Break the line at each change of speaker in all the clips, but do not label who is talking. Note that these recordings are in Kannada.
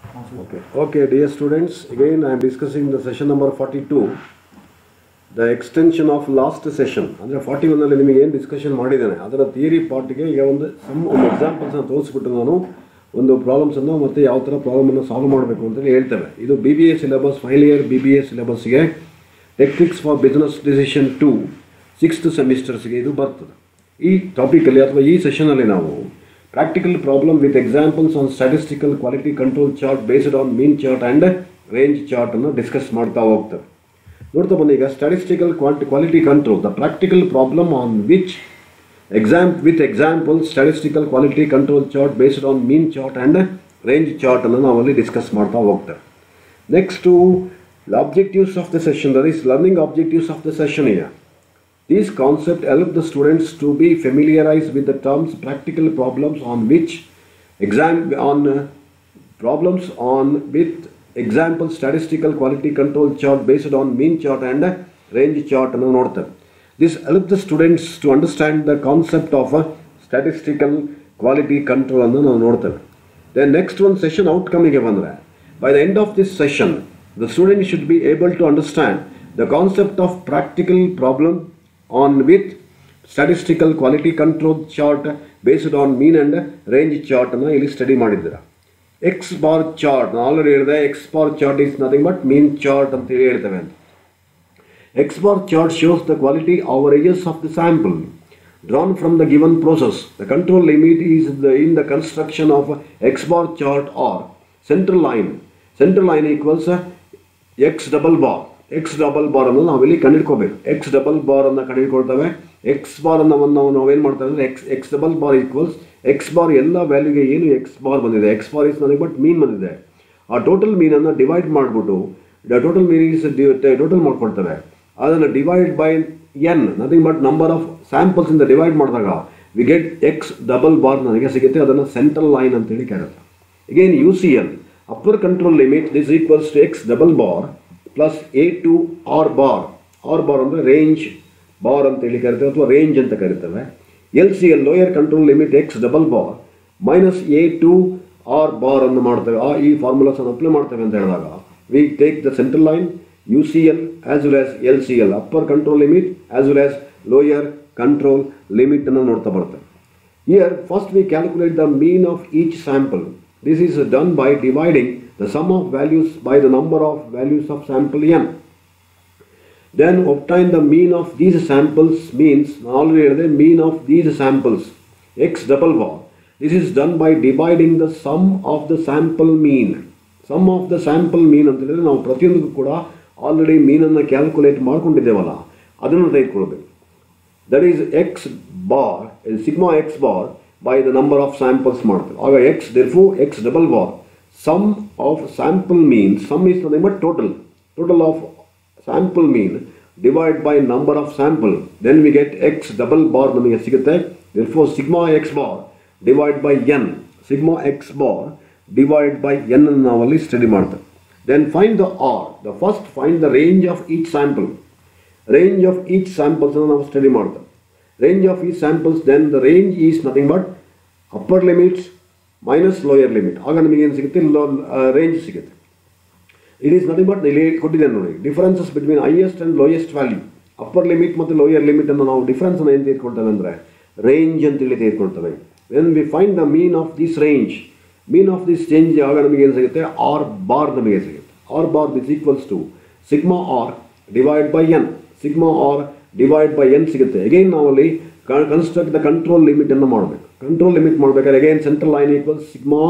Okay, okay, dear students, again I am discussing the session number 42, the extension of last session. ಅಂದರೆ ಫಾರ್ಟಿ ಒನ್ನಲ್ಲಿ ನಿಮಗೆ ಏನು ಡಿಸ್ಕಷನ್ ಮಾಡಿದ್ದೇನೆ ಅದರ ಥಿಯರಿ ಪಾರ್ಟ್ಗೆ ಈಗ ಒಂದು ಸಮ್ ಒಂದು ಎಕ್ಸಾಂಪಲ್ಸನ್ನು ತೋರಿಸ್ಬಿಟ್ಟು ನಾನು ಒಂದು ಪ್ರಾಬ್ಲಮ್ಸನ್ನು ಮತ್ತು ಯಾವ ಥರ ಪ್ರಾಬ್ಲಮನ್ನು ಸಾಲ್ವ್ ಮಾಡಬೇಕು ಅಂತೇಳಿ ಹೇಳ್ತೇವೆ ಇದು B B A syllabus final year B B A ಸಿಲೆಬಸ್ಗೆ techniques for business decision to sixth ಸೆಮಿಸ್ಟರ್ಸ್ಗೆ ಇದು ಬರ್ತದೆ ಈ ಟಾಪಿಕಲ್ಲಿ ಅಥವಾ ಈ ಸೆಷನಲ್ಲಿ ನಾವು practical problem with examples on statistical quality control chart based on mean chart and range ಚಾರ್ಟನ್ನು ಡಿಸ್ಕಸ್ ಮಾಡ್ತಾ ಹೋಗ್ತೇವೆ ನೋಡ್ತಾ ಬನ್ನಿ ಈಗ statistical quanti quality control the practical problem on which exam with example statistical quality control chart based on mean chart and range ಚಾರ್ಟನ್ನು ನಾವಲ್ಲಿ ಡಿಸ್ಕಸ್ ಮಾಡ್ತಾ ಹೋಗ್ತೇವೆ next the objectives of the session that is learning objectives of the session ಈಗ These concepts help the students to be familiarized with the terms practical problems on which exam on uh, problems on with example statistical quality control chart based on mean chart and uh, range chart ಅನ್ನು ನೋಡ್ತೇವೆ This help the students to understand the concept of uh, statistical quality control ಅನ್ನು ನಾವು ನೋಡ್ತೇವೆ Then next one session outcomeಗೆ ಬಂದರೆ by the end of this session the student should be able to understand the concept of practical problem on with statistical quality control chart based on mean and range chart ಅನ್ನು ಇಲ್ಲಿ ಸ್ಟಡಿ ಮಾಡಿದ್ದೀರಾ ಎಕ್ಸ್ ಬಾರ್ ಚಾರ್ಟ್ ನಾನು ಆಲ್ರೆಡಿ ಹೇಳಿದೆ X bar chart is nothing but mean chart ಅಂತ ಹೇಳಿ ಹೇಳ್ತೇವೆ ಅಂತ X bar chart shows the quality averages of the sample drawn from the given process. The control limit is the, in the construction of x bar chart or central line. Central line equals uh, x double bar. X double bar ಅನ್ನು ನಾವಿಲ್ಲಿ ಕಂಡಿಡ್ಕೋಬೇಕು ಎಕ್ಸ್ ಡಬಲ್ ಬಾರ್ ಅನ್ನು ಕಂಡಿಡ್ಕೊಳ್ತೇವೆ ಎಕ್ಸ್ ಬಾರ್ ಅನ್ನು ನಾವು ನಾವೇನು ಮಾಡ್ತೇವೆ ಅಂದರೆ X X double bar equals X bar ಎಲ್ಲ ವ್ಯಾಲ್ಯೂಗೆ ಏನು ಎಕ್ಸ್ ಬಾರ್ ಬಂದಿದೆ ಎಕ್ಸ್ ಬಾರ್ ಇಸ್ ನನಗೆ ಬಟ್ ಮೀನ್ ಬಂದಿದೆ ಆ ಟೋಟಲ್ ಮೀನನ್ನು ಡಿವೈಡ್ ಮಾಡಿಬಿಟ್ಟು ಟೋಟಲ್ ಮೀನ್ ಇಸ್ ಟೋಟಲ್ ಮಾಡ್ಕೊಳ್ತೇವೆ ಅದನ್ನು divide by N nothing but number of samples ಇಂದ ಡಿವೈಡ್ ಮಾಡಿದಾಗ we get X double bar ನನಗೆ ಸಿಗುತ್ತೆ ಅದನ್ನು ಸೆಂಟ್ರಲ್ ಲೈನ್ ಅಂತೇಳಿ ಕರೆಯುತ್ತೆ again U C L upper control limit this equals to X double bar plus A two R bar R bar ಅಂದರೆ ರೇಂಜ್ ಬಾರ್ ಅಂತೇಳಿ ಕರಿತೇವೆ ಅಥವಾ ರೇಂಜ್ ಅಂತ ಕರಿತೇವೆ L C L lower control limit X double bar minus A two R bar ಅನ್ನು ಮಾಡ್ತೇವೆ ಆ ಈ ಫಾರ್ಮುಲಾಸ್ ಅನ್ನು ಅಪ್ಲೈ ಮಾಡ್ತೇವೆ ಅಂತ ಹೇಳಿದಾಗ we take the central line U C L as well as L C L upper control limit as well as lower control limit ಅನ್ನು ನೋಡ್ತಾ ಬರ್ತೇವೆ Here, first we calculate the mean of each sample. This is done by dividing the sum of values by the number of values of sample n. Then obtain the mean of these samples means, ನಾನು already ಹೇಳಿದೆ mean of these samples, x double bar. This is done by dividing the sum of the sample mean. Sum of the sample mean ಅಂತ ಹೇಳಿದ್ರೆ ನಾವು ಪ್ರತಿಯೊಂದಕ್ಕೂ ಕೂಡ ಆಲ್ರೆಡಿ ಮೀನನ್ನು ಕ್ಯಾಲ್ಕುಲೇಟ್ ಮಾಡ್ಕೊಂಡಿದ್ದೇವಲ್ಲ ಅದನ್ನು ತೆಗೆದುಕೊಳ್ಬೇಕು that is X bar sigma X bar by the number of samples ಮಾಡ್ತೇವೆ ಆಗ X therefore X double bar sum of sample mean sum is nothing but total total of sample mean divide by number of sample then we get X double bar ನಮಗೆ ಸಿಗುತ್ತೆ therefore sigma X bar divide by N sigma X bar divide by N ಅನ್ನು ನಾವಲ್ಲಿ ಸ್ಟಡಿ ಮಾಡ್ತೇವೆ then find the are the first find the range of each sample range of each samples ನಾವು ಸ್ಟಡಿ ಮಾಡ್ತೇವೆ range of each samples then the range is nothing but upper limits minus lower limit ಆಗ ನಮಗೆ ಏನು ಸಿಗುತ್ತೆ ಲೋ ರೇಂಜ್ ಸಿಗುತ್ತೆ ಇಟ್ ಈಸ್ ನಥಿಂಗ್ ಬಟ್ ಇಲ್ಲಿ ಕೊಟ್ಟಿದ್ದೇನೆ ನೋಡಿ differences between highest and lowest value upper limit ಮತ್ತು ಲೋಯರ್ ಲಿಮಿಟನ್ನು ನಾವು ಡಿಫರೆನ್ಸನ್ನು ಏನು ತೆಗೆದುಕೊಳ್ತೇವೆ ಅಂದರೆ ರೇಂಜ್ ಅಂತೇಳಿ ತೆಗೆದುಕೊಳ್ತೇವೆ when we find the mean of this range mean of this change ಆಗ ನಮಗೆ ಏನು ಸಿಗುತ್ತೆ ಆರ್ ಬಾರ್ ನಮಗೆ ಸಿಗುತ್ತೆ R bar this equals to sigma R divide by N sigma R divide by N ಸಿಗುತ್ತೆ ಅಗೈನ್ ನಾವಲ್ಲಿ ಕನ್ಸ್ಟ್ರಕ್ಟ್ ದ ಕಂಟ್ರೋಲ್ ಲಿಮಿಟನ್ನು ಮಾಡಬೇಕು ಕಂಟ್ರೋಲ್ ಲಿಮಿಟ್ ಮಾಡಬೇಕಾದ್ರೆ again central line equals sigma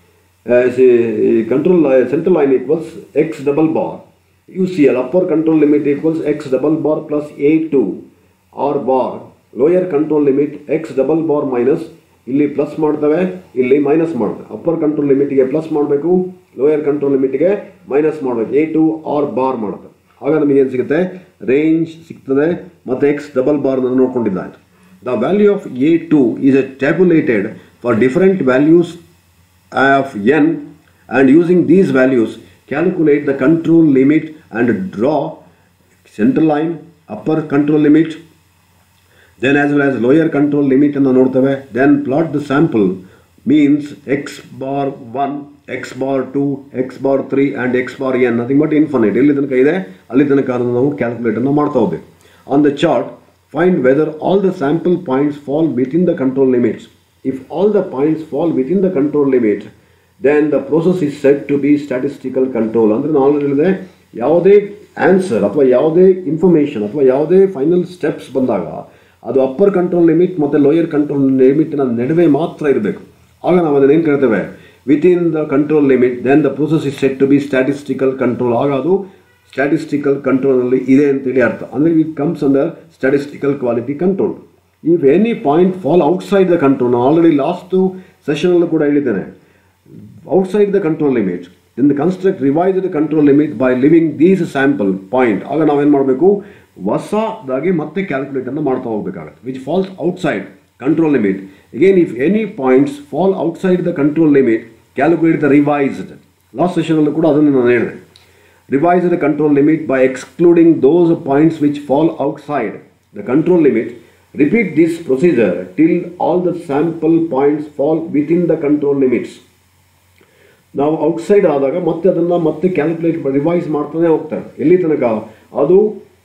control central line equals X double bar U C L upper control limit equals X double bar plus A two R bar lower control limit X double bar minus ಇಲ್ಲಿ ಪ್ಲಸ್ ಮಾಡ್ತೇವೆ ಇಲ್ಲಿ ಮೈನಸ್ ಮಾಡ್ತೇವೆ ಅಪ್ಪರ್ ಕಂಟ್ರೋಲ್ ಲಿಮಿಟ್ಗೆ ಪ್ಲಸ್ ಮಾಡಬೇಕು ಲೋಯರ್ ಕಂಟ್ರೋಲ್ ಲಿಮಿಟ್ಗೆ ಮೈನಸ್ ಮಾಡಬೇಕು ಎ ಟು ಆರ್ ಬಾರ್ ಮಾಡ್ತೇವೆ ಆಗ ನಮಗೆ ಏನು ಸಿಗುತ್ತೆ ರೇಂಜ್ ಸಿಗ್ತದೆ ಮತ್ತು ಎಕ್ಸ್ ಡಬಲ್ ಬಾರ್ ನೋಡ್ಕೊಂಡಿದ್ದಾಯ್ತು the value of A two is a tabulated for different values of N and using these values calculate the control limit and draw central line upper control limit then as well as lower control ಲಿಮಿಟನ್ನು ನೋಡ್ತೇವೆ then plot the sample means X bar one X bar two X bar three and X bar N nothing but infinite ಎಲ್ಲಿ ತನಕ ಇದೆ ಅಲ್ಲಿ ತನಕ ಅದನ್ನು ನಾವು ಕ್ಯಾಲ್ಕುಲೇಟನ್ನು ಮಾಡ್ತಾ ಹೋಗ್ಬೇಕು on the chart find whether all the sample points fall within the control limits if all the points fall within the control limit then the process is set to be statistical control ಅಂದರೆ ನಾವು ಹೇಳಿದೆ ಯಾವುದೇ ಆನ್ಸರ್ ಅಥವಾ ಯಾವುದೇ ಇನ್ಫಾರ್ಮೇಷನ್ ಅಥವಾ ಯಾವುದೇ ಫೈನಲ್ ಸ್ಟೆಪ್ಸ್ ಬಂದಾಗ ಅದು ಅಪ್ಪರ್ ಕಂಟ್ರೋಲ್ ಲಿಮಿಟ್ ಮತ್ತು ಲೋಯರ್ ಕಂಟ್ರೋಲ್ ಲಿಮಿಟ್ನ ನಡುವೆ ಮಾತ್ರ ಇರಬೇಕು ಆಗ ನಾವು ಅದನ್ನು ಏನು ಕರಿತೇವೆ within the control limit then the process is set to be statistical control ಆಗ ಅದು ಸ್ಟ್ಯಾಟಿಸ್ಟಿಕಲ್ ಕಂಟ್ರೋಲಲ್ಲಿ ಇದೆ ಅಂತೇಳಿ ಅರ್ಥ ಅಂದರೆ it comes under statistical quality control if any point fall outside the control ನಾನು ಆಲ್ರೆಡಿ ಲಾಸ್ಟು ಸೆಷನಲ್ಲೂ ಕೂಡ ಹೇಳಿದ್ದೇನೆ outside the control limit in the construct revise the control limit by living these sample point ಆಗ ನಾವೇನು ಮಾಡಬೇಕು ಹೊಸದಾಗಿ ಮತ್ತೆ ಕ್ಯಾಲ್ಕುಲೇಟನ್ನು ಮಾಡ್ತಾ ಹೋಗಬೇಕಾಗತ್ತೆ which falls outside control limit again if any points fall outside the control limit calculate the revised last ಸೆಷನಲ್ಲೂ ಕೂಡ ಅದನ್ನು ನಾನು ಹೇಳಿದೆ revise the control limit by excluding those points which fall outside the control limit. Repeat this procedure till all the sample points fall within the control limits. ನಾವು ಔಟ್ಸೈಡ್ ಆದಾಗ ಮತ್ತೆ ಅದನ್ನು ಮತ್ತೆ ಕ್ಯಾಲ್ಕುಲೇಟ್ ರಿವೈಸ್ ಮಾಡ್ತಾನೆ ಹೋಗ್ತಾರೆ ಎಲ್ಲಿ ತನಕ ಅದು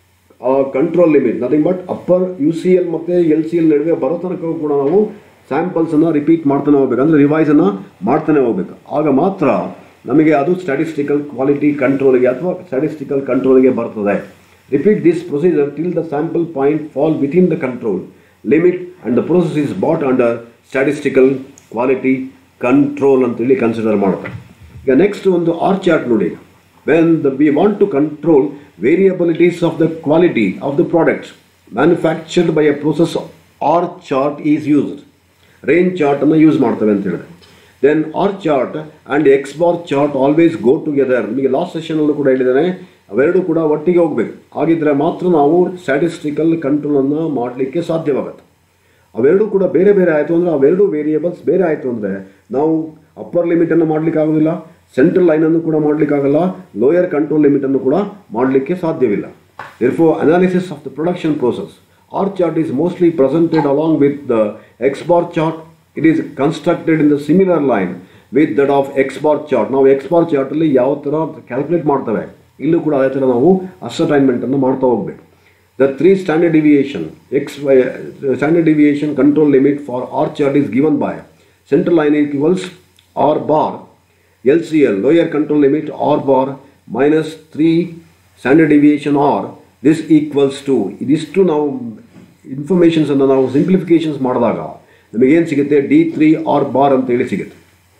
control limit nothing but upper U C L ಮತ್ತು ಎಲ್ ಸಿ ಎಲ್ ನಡುವೆ ಬರೋ ತನಕ ಕೂಡ ನಾವು ಸ್ಯಾಂಪಲ್ಸನ್ನು ರಿಪೀಟ್ ಮಾಡ್ತಾನೆ ಹೋಗ್ಬೇಕು ಅಂದರೆ ರಿವೈಸನ್ನು ಮಾಡ್ತಾನೆ ಹೋಗ್ಬೇಕು ಆಗ ಮಾತ್ರ ನಮಗೆ ಅದು ಸ್ಟ್ಯಾಟಿಸ್ಟಿಕಲ್ ಕ್ವಾಲಿಟಿ ಕಂಟ್ರೋಲ್ಗೆ ಅಥವಾ ಸ್ಟ್ಯಾಟಿಸ್ಟಿಕಲ್ ಕಂಟ್ರೋಲ್ಗೆ ಬರ್ತದೆ repeat this procedure till the sample point fall within the control limit and the process is but under statistical quality control ಅಂತೇಳಿ ಕನ್ಸಿಡರ್ ಮಾಡ್ತಾರೆ ಈಗ ನೆಕ್ಸ್ಟ್ ಒಂದು ಆರ್ ಚಾರ್ಟ್ ನೋಡಿ when the we want to control variabilities of the quality of the products manufactured by a process R chart is used range ಚಾರ್ಟನ್ನು ಯೂಸ್ ಮಾಡ್ತೇವೆ ಅಂತ ಹೇಳಿದ್ರೆ then R chart and X bar chart always go together ನಿಮಗೆ ಲಾಸ್ಟ್ ಸೆಷನಲ್ಲೂ ಕೂಡ ಹೇಳಿದ್ದೇನೆ ಅವೆರಡೂ ಕೂಡ ಒಟ್ಟಿಗೆ ಹೋಗಬೇಕು ಹಾಗಿದ್ರೆ ಮಾತ್ರ ನಾವು ಸ್ಟ್ಯಾಟಿಸ್ಟಿಕಲ್ ಕಂಟ್ರೋಲನ್ನು ಮಾಡಲಿಕ್ಕೆ ಸಾಧ್ಯವಾಗುತ್ತೆ ಅವೆರಡೂ ಕೂಡ ಬೇರೆ ಬೇರೆ ಆಯಿತು ಅಂದರೆ ಅವೆರಡು ವೇರಿಯೇಬಲ್ಸ್ ಬೇರೆ ಆಯಿತು ಅಂದರೆ ನಾವು ಅಪ್ಪರ್ ಲಿಮಿಟನ್ನು ಮಾಡಲಿಕ್ಕೆ ಆಗೋದಿಲ್ಲ ಸೆಂಟ್ರಲ್ ಲೈನನ್ನು ಕೂಡ ಮಾಡಲಿಕ್ಕಾಗಲ್ಲ ಲೋಯರ್ ಕಂಟ್ರೋಲ್ ಲಿಮಿಟನ್ನು ಕೂಡ ಮಾಡಲಿಕ್ಕೆ ಸಾಧ್ಯವಿಲ್ಲ therefore analysis of the production process R chart is mostly presented along with the X bar chart it is constructed in the similar line with that of X bar chart ನಾವು ಎಕ್ಸ್ ಬಾರ್ ಚಾರ್ಟಲ್ಲಿ ಯಾವ ಥರ ಕ್ಯಾಲ್ಕುಲೇಟ್ ಮಾಡ್ತೇವೆ ಇಲ್ಲೂ ಕೂಡ ಅದೇ ಥರ ನಾವು ಅಸೈನ್ಮೆಂಟನ್ನು ಮಾಡ್ತಾ ಹೋಗಬೇಕು the three standard deviation X standard deviation control limit for R chart is given by central line equals R bar L C L lower control limit R bar minus three standard deviation R this equals to ಇದಿಷ್ಟು ನಾವು ಇನ್ಫಾರ್ಮೇಷನ್ಸನ್ನು ನಾವು ಸಿಂಪ್ಲಿಫಿಕೇಷನ್ಸ್ ಮಾಡಿದಾಗ ನಮಗೇನು ಸಿಗುತ್ತೆ ಡಿ ತ್ರೀ ಆರ್ ಬಾರ್ ಅಂತೇಳಿ ಸಿಗುತ್ತೆ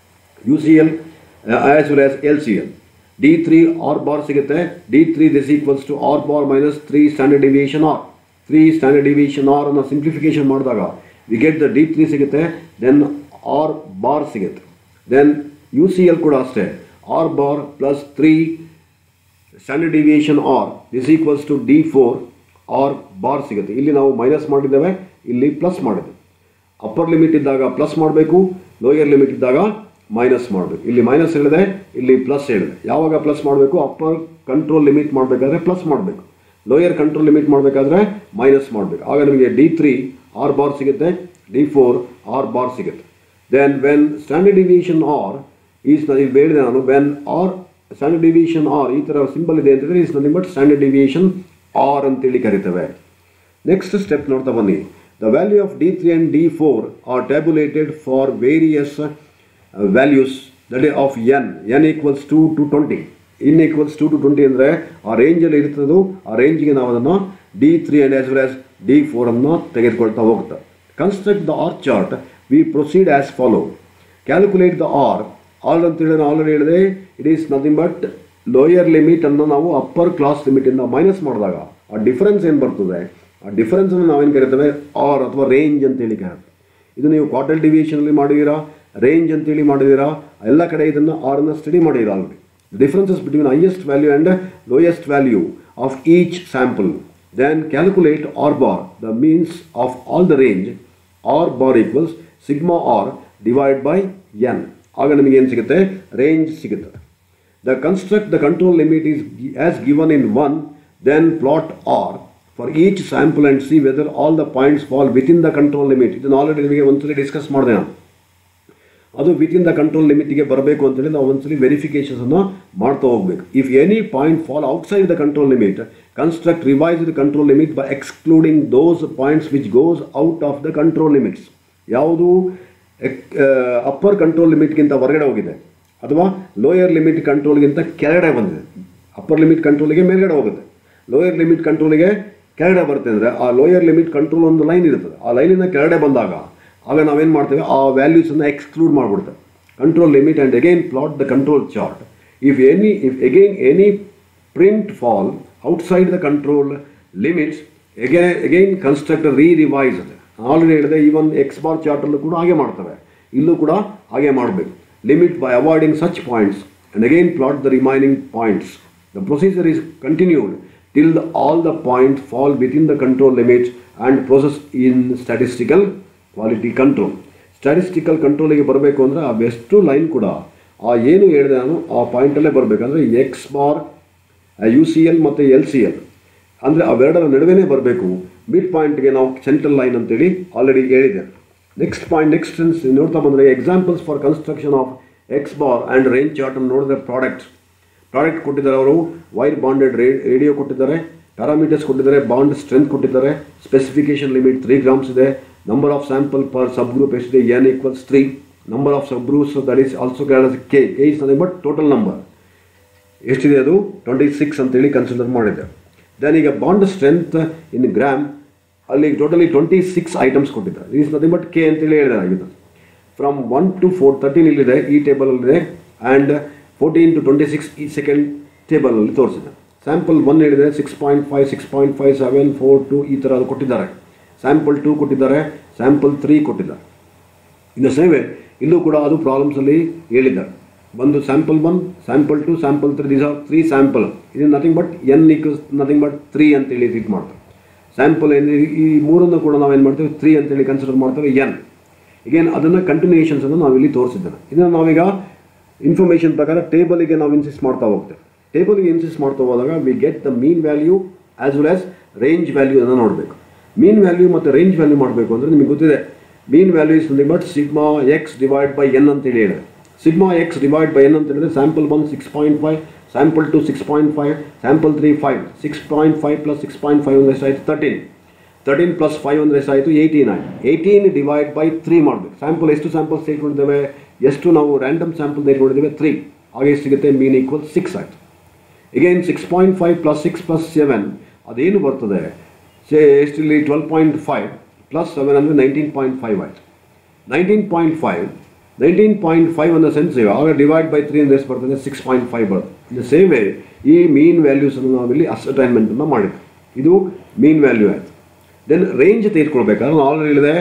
U C L as well as L C L D three R bar ಸಿಗುತ್ತೆ D three this equals to R bar minus three standard deviation R three standard deviation R ಅನ್ನು ಸಿಂಪ್ಲಿಫಿಕೇಷನ್ ಮಾಡಿದಾಗ we get the D three ಸಿಗುತ್ತೆ ದೆನ್ ಆರ್ ಬಾರ್ ಸಿಗುತ್ತೆ ದೆನ್ ಯು ಸಿ ಎಲ್ ಕೂಡ ಅಷ್ಟೇ R bar plus three standard deviation R this equals to D four R bar ಸಿಗುತ್ತೆ ಇಲ್ಲಿ ನಾವು ಮೈನಸ್ ಮಾಡಿದ್ದೇವೆ ಇಲ್ಲಿ ಪ್ಲಸ್ ಮಾಡಿದ್ದೇವೆ ಅಪ್ಪರ್ ಲಿಮಿಟ್ ಇದ್ದಾಗ ಪ್ಲಸ್ ಮಾಡಬೇಕು ಲೋಯರ್ ಲಿಮಿಟ್ ಇದ್ದಾಗ ಮೈನಸ್ ಮಾಡಬೇಕು ಇಲ್ಲಿ ಮೈನಸ್ ಹೇಳಿದೆ ಇಲ್ಲಿ ಪ್ಲಸ್ ಹೇಳಿದೆ ಯಾವಾಗ ಪ್ಲಸ್ ಮಾಡಬೇಕು ಅಪ್ಪರ್ ಕಂಟ್ರೋಲ್ ಲಿಮಿಟ್ ಮಾಡಬೇಕಾದ್ರೆ ಪ್ಲಸ್ ಮಾಡಬೇಕು ಲೋಯರ್ ಕಂಟ್ರೋಲ್ ಲಿಮಿಟ್ ಮಾಡಬೇಕಾದ್ರೆ ಮೈನಸ್ ಮಾಡಬೇಕು ಆಗ ನಿಮಗೆ ಡಿ ತ್ರೀ ಆರ್ ಬಾರ್ ಸಿಗುತ್ತೆ ಡಿ ಫೋರ್ ಆರ್ ಬಾರ್ ಸಿಗುತ್ತೆ then when standard deviation R is ಇದು ಹೇಳಿದೆ ನಾನು when R standard deviation R ಈ ಥರ ಸಿಂಬಲ್ ಇದೆ ಅಂತಂದರೆ is nothing but standard deviation R ಅಂತೇಳಿ ಕರಿತೇವೆ ನೆಕ್ಸ್ಟ್ ಸ್ಟೆಪ್ ನೋಡ್ತಾ ಬನ್ನಿ the value of D three and D four R tabulated for various values that is of N N equals to two twenty N equals to two twenty ಅಂದರೆ ಆ ರೇಂಜಲ್ಲಿ ಇರ್ತದೋ ಆ ರೇಂಜ್ಗೆ ನಾವು ಅದನ್ನು D three and as well as D ಫೋರನ್ನು ತೆಗೆದುಕೊಳ್ತಾ ಹೋಗುತ್ತೆ construct the R chart we proceed as follow calculate the R all ಅಂತೇಳಿ ನಾನು ಆಲ್ರೆಡಿ ಹೇಳಿದೆ it is nothing but lower ಲಿಮಿಟನ್ನು ನಾವು ಅಪ್ಪರ್ ಕ್ಲಾಸ್ ಲಿಮಿಟಿಂದ ಮೈನಸ್ ಮಾಡಿದಾಗ ಆ ಡಿಫರೆನ್ಸ್ ಏನು ಬರ್ತದೆ ಆ ಡಿಫರೆನ್ಸನ್ನು ನಾವೇನು ಕರಿತೇವೆ ಆರ್ ಅಥವಾ ರೇಂಜ್ ಅಂತೇಳಿ ಕರೀತೇವೆ ಇದು ನೀವು ಕ್ವಾರ್ಟರ್ ಡಿವಿಯೇಷನಲ್ಲಿ ಮಾಡಿದ್ದೀರಾ ರೇಂಜ್ ಅಂತೇಳಿ ಮಾಡಿದ್ದೀರಾ ಎಲ್ಲ ಕಡೆ ಇದನ್ನು ಆರನ್ನು ಸ್ಟಡಿ ಮಾಡಿದ್ದೀರಾ already differences between highest value and lowest value of each sample then calculate R bar the means of all the range R bar equals sigma R divide by N ಆಗ ನಮಗೆ ಏನು ಸಿಗುತ್ತೆ ರೇಂಜ್ ಸಿಗುತ್ತೆ the construct the control limit is as given in one then plot R for each sample and see whether all the points fall within the control limit ಇದನ್ನು ಆಲ್ರೆಡಿ ನಿಮಗೆ ಒಂದ್ಸಲಿ ಡಿಸ್ಕಸ್ ಮಾಡಿದೆ ನಾನು ಅದು ವಿತಿನ್ ದ ಕಂಟ್ರೋಲ್ ಲಿಮಿಟ್ಗೆ ಬರಬೇಕು ಅಂತೇಳಿ ನಾವು ಒಂದ್ಸಲಿ ವೆರಿಫಿಕೇಶನ್ಸನ್ನು ಮಾಡ್ತಾ ಹೋಗ್ಬೇಕು if any point fall outside the control limit construct revise the control limit by excluding those points which goes out of the control limits ಯಾವುದು ಅಪ್ಪರ್ ಕಂಟ್ರೋಲ್ ಲಿಮಿಟ್ಗಿಂತ ಹೊರಗಡೆ ಹೋಗಿದೆ ಅಥವಾ ಲೋಯರ್ ಲಿಮಿಟ್ ಕಂಟ್ರೋಲ್ಗಿಂತ ಕೆಳಗಡೆ ಬಂದಿದೆ ಅಪ್ಪರ್ ಲಿಮಿಟ್ ಕಂಟ್ರೋಲಿಗೆ ಮೇಲ್ಗಡೆ ಹೋಗುತ್ತೆ ಲೋಯರ್ ಲಿಮಿಟ್ ಕಂಟ್ರೋಲಿಗೆ ಕೆಳಗಡೆ ಬರುತ್ತೆ ಅಂದರೆ ಆ ಲೋಯರ್ ಲಿಮಿಟ್ ಕಂಟ್ರೋಲ್ ಒಂದು ಲೈನ್ ಇರ್ತದೆ ಆ ಲೈನಿಂದ ಕೆಳಗಡೆ ಬಂದಾಗ ಆಗ ನಾವೇನು ಮಾಡ್ತೇವೆ ಆ ವ್ಯಾಲ್ಯೂಸನ್ನು ಎಕ್ಸ್ಕ್ಲೂಡ್ ಮಾಡಿಬಿಡ್ತೇವೆ control limit and again plot the control chart if any if again any print fall outside the control limits again again construct re revise already ಹೇಳಿದೆ ಈವನ್ ಎಕ್ಸ್ ಬಾರ್ ಚಾರ್ಟಲ್ಲೂ ಕೂಡ ಹಾಗೆ ಮಾಡ್ತವೆ ಇಲ್ಲೂ ಕೂಡ ಹಾಗೆ ಮಾಡಬೇಕು limit by avoiding such points and again plot the remaining points the procedure is continued till the, all the points fall within the control limits and process in statistical quality control. Statistical ಕಂಟ್ರೋಲಿಗೆ ಬರಬೇಕು ಅಂದರೆ ಆ ಬೆಸ್ಟು ಲೈನ್ ಕೂಡ ಆ ಏನು ಹೇಳಿದೆ ನಾನು ಆ ಪಾಯಿಂಟಲ್ಲೇ ಬರಬೇಕಂದ್ರೆ X bar U C L ಮತ್ತು ಎಲ್ ಸಿ ಎಲ್ ಅಂದರೆ ಅವೆರಡರ ನಡುವೆನೇ ಬರಬೇಕು ಮಿಡ್ ಪಾಯಿಂಟ್ಗೆ ನಾವು ಸೆಂಟ್ರಲ್ ಲೈನ್ ಅಂತೇಳಿ ಆಲ್ರೆಡಿ ಹೇಳಿದೆ ನೆಕ್ಸ್ಟ್ ಪಾಯಿಂಟ್ ನೆಕ್ಸ್ಟ್ ನೋಡ್ತಾ ಬಂದರೆ examples for construction of X bar and range chart ಅನ್ನು ನೋಡಿದ್ರೆ ಪ್ರಾಡಕ್ಟ್ ಪ್ರಾಡಕ್ಟ್ ಕೊಟ್ಟಿದ್ದಾರೆ ಅವರು ವೈರ್ ಬಾಂಡೆಡ್ ರೇಡಿಯೋ ಕೊಟ್ಟಿದ್ದಾರೆ ಪ್ಯಾರಾಮೀಟರ್ಸ್ ಕೊಟ್ಟಿದ್ದಾರೆ ಬಾಂಡ್ ಸ್ಟ್ರೆಂತ್ ಕೊಟ್ಟಿದ್ದಾರೆ ಸ್ಪೆಸಿಫಿಕೇಶನ್ ಲಿಮಿಟ್ ತ್ರೀ ಗ್ರಾಮ್ಸ್ ಇದೆ number of sample per sub group ಎಷ್ಟಿದೆ N equals three number of sub groups that is also K K is nothing but total number ಎಷ್ಟಿದೆ ಅದು ಟ್ವೆಂಟಿ ಸಿಕ್ಸ್ ಅಂತೇಳಿ ಕನ್ಸಿಡರ್ ಮಾಡಿದೆ ದೆನ್ ಈಗ ಬಾಂಡ್ ಸ್ಟ್ರೆಂತ್ ಇನ್ ಗ್ರಾಮ್ ಅಲ್ಲಿ ಟೋಟಲಿ ಟ್ವೆಂಟಿ ಸಿಕ್ಸ್ ಐಟಮ್ಸ್ ಕೊಟ್ಟಿದ್ದಾರೆ ಈಸ್ ನಥಿಂಗ್ ಬಟ್ ಕೆ ಅಂತೇಳಿ ಹೇಳಿದಾಗಿದೆ from one to four thirteen ಇಲ್ಲಿದೆ ಈ ಟೇಬಲಲ್ಲಿದೆ and fourteen to twenty six ಈ ಸೆಕೆಂಡ್ ಟೇಬಲಲ್ಲಿ ತೋರಿಸಿದೆ ಸ್ಯಾಂಪಲ್ ಒನ್ ಹೇಳಿದೆ six point five six point five seven four two ಈ ಥರ ಕೊಟ್ಟಿದ್ದಾರೆ ಸ್ಯಾಂಪಲ್ ಟೂ ಕೊಟ್ಟಿದ್ದಾರೆ ಸ್ಯಾಂಪಲ್ ತ್ರೀ ಕೊಟ್ಟಿದ್ದಾರೆ ಇನ್ನು ಸೇವೆ ಇಲ್ಲೂ ಕೂಡ ಅದು ಪ್ರಾಬ್ಲಮ್ಸಲ್ಲಿ ಹೇಳಿದ್ದಾರೆ ಒಂದು sample one sample two sample three these are three sample ಇದು nothing but N equals nothing but three ಅಂತೇಳಿ ಟ್ರೀಟ್ ಮಾಡ್ತಾರೆ ಸ್ಯಾಂಪಲ್ ಏನು ಈ ಮೂರನ್ನು ಕೂಡ ನಾವೇನು ಮಾಡ್ತೇವೆ ತ್ರೀ ಅಂತೇಳಿ ಕನ್ಸಿಡರ್ ಮಾಡ್ತೇವೆ ಎನ್ ಈಗೇನು ಅದನ್ನು ಕಂಟಿನ್ಯೂಷನ್ಸನ್ನು ನಾವಿಲ್ಲಿ ತೋರಿಸಿದ್ದೇನೆ ಇದನ್ನು ನಾವೀಗ ಇನ್ಫಾರ್ಮೇಷನ್ ಪ್ರಕಾರ ಟೇಬಲಿಗೆ ನಾವು ಇನ್ಸಿಸ್ಟ್ ಮಾಡ್ತಾ ಹೋಗ್ತೇವೆ ಟೇಬಲ್ಗೆ ಇನ್ಸಿಸ್ಟ್ ಮಾಡ್ತಾ ಹೋದಾಗ we get the mean value as well as range value ಅನ್ನು ನೋಡಬೇಕು ಮೀನ್ ವ್ಯಾಲ್ಯೂ ಮತ್ತು ರೇಂಜ್ ವ್ಯಾಲ್ಯೂ ಮಾಡಬೇಕು ಅಂದರೆ ನಿಮಗೆ ಗೊತ್ತಿದೆ mean value is nothing but sigma X divide by N ಅಂತೇಳಿ ಹೇಳಿದೆ sigma X divide by N ಅಂತ ಹೇಳಿದ್ರೆ sample one six point five sample two six point five sample three five six point five plus six point five ಅಂದರೆ ಎಷ್ಟಾಯಿತು ತರ್ಟೀನ್ ತರ್ಟೀನ್ ಪ್ಲಸ್ ಫೈವ್ ಅಂದರೆ ಎಷ್ಟಾಯಿತು ಏಯ್ಟೀನ್ ಆಯಿತು ಏಯ್ಟೀನ್ ಡಿವೈಡ್ ಬೈ ತ್ರೀ ಮಾಡಬೇಕು ಸ್ಯಾಂಪಲ್ ಎಷ್ಟು ಸ್ಯಾಂಪಲ್ಸ್ ತೆಗೆದುಕೊಂಡಿದ್ದೇವೆ ಎಷ್ಟು ನಾವು ರ್ಯಾಂಡಮ್ ಸ್ಯಾಂಪಲ್ ತೆಗೆದುಕೊಂಡಿದ್ದೇವೆ ತ್ರೀ ಹಾಗೆ ಸಿಗುತ್ತೆ ಮೀನ್ ಈಕ್ವಲ್ ಸಿಕ್ಸ್ ಆಯಿತು again six point five plus six plus seven ಅದೇನು ಬರ್ತದೆ ಸೇ ಎಷ್ಟಿಲ್ಲಿ twelve point five plus seven ಅಂದರೆ ನೈನ್ಟೀನ್ ಪಾಯಿಂಟ್ ಫೈವ್ ಆಯಿತು nineteen point five nineteen point five ಅನ್ನೋ ಸೆನ್ಸ್ ಆಗ ಡಿವೈಡ್ ಬೈ ತ್ರೀ ಅಂದರೆ ಎಷ್ಟು ಬರ್ತದೆ ಸಿಕ್ಸ್ ಪಾಯಿಂಟ್ ಫೈವ್ ಬರುತ್ತೆ ಇದು ಸೇವೆ ಈ ಮೀನ್ ವ್ಯಾಲ್ಯೂಸನ್ನು ನಾವಿಲ್ಲಿ ಅಸರ್ಟೈನ್ಮೆಂಟನ್ನು ಮಾಡಿದ್ವಿ ಇದು ಮೀನ್ ವ್ಯಾಲ್ಯೂ ಆಯಿತು ದೆನ್ ರೇಂಜ್ ತೆಗೆದುಕೊಳ್ಬೇಕಾದ್ರೆ ನಾನು ಆಲ್ರೆಡಿ ಹೇಳಿದೆ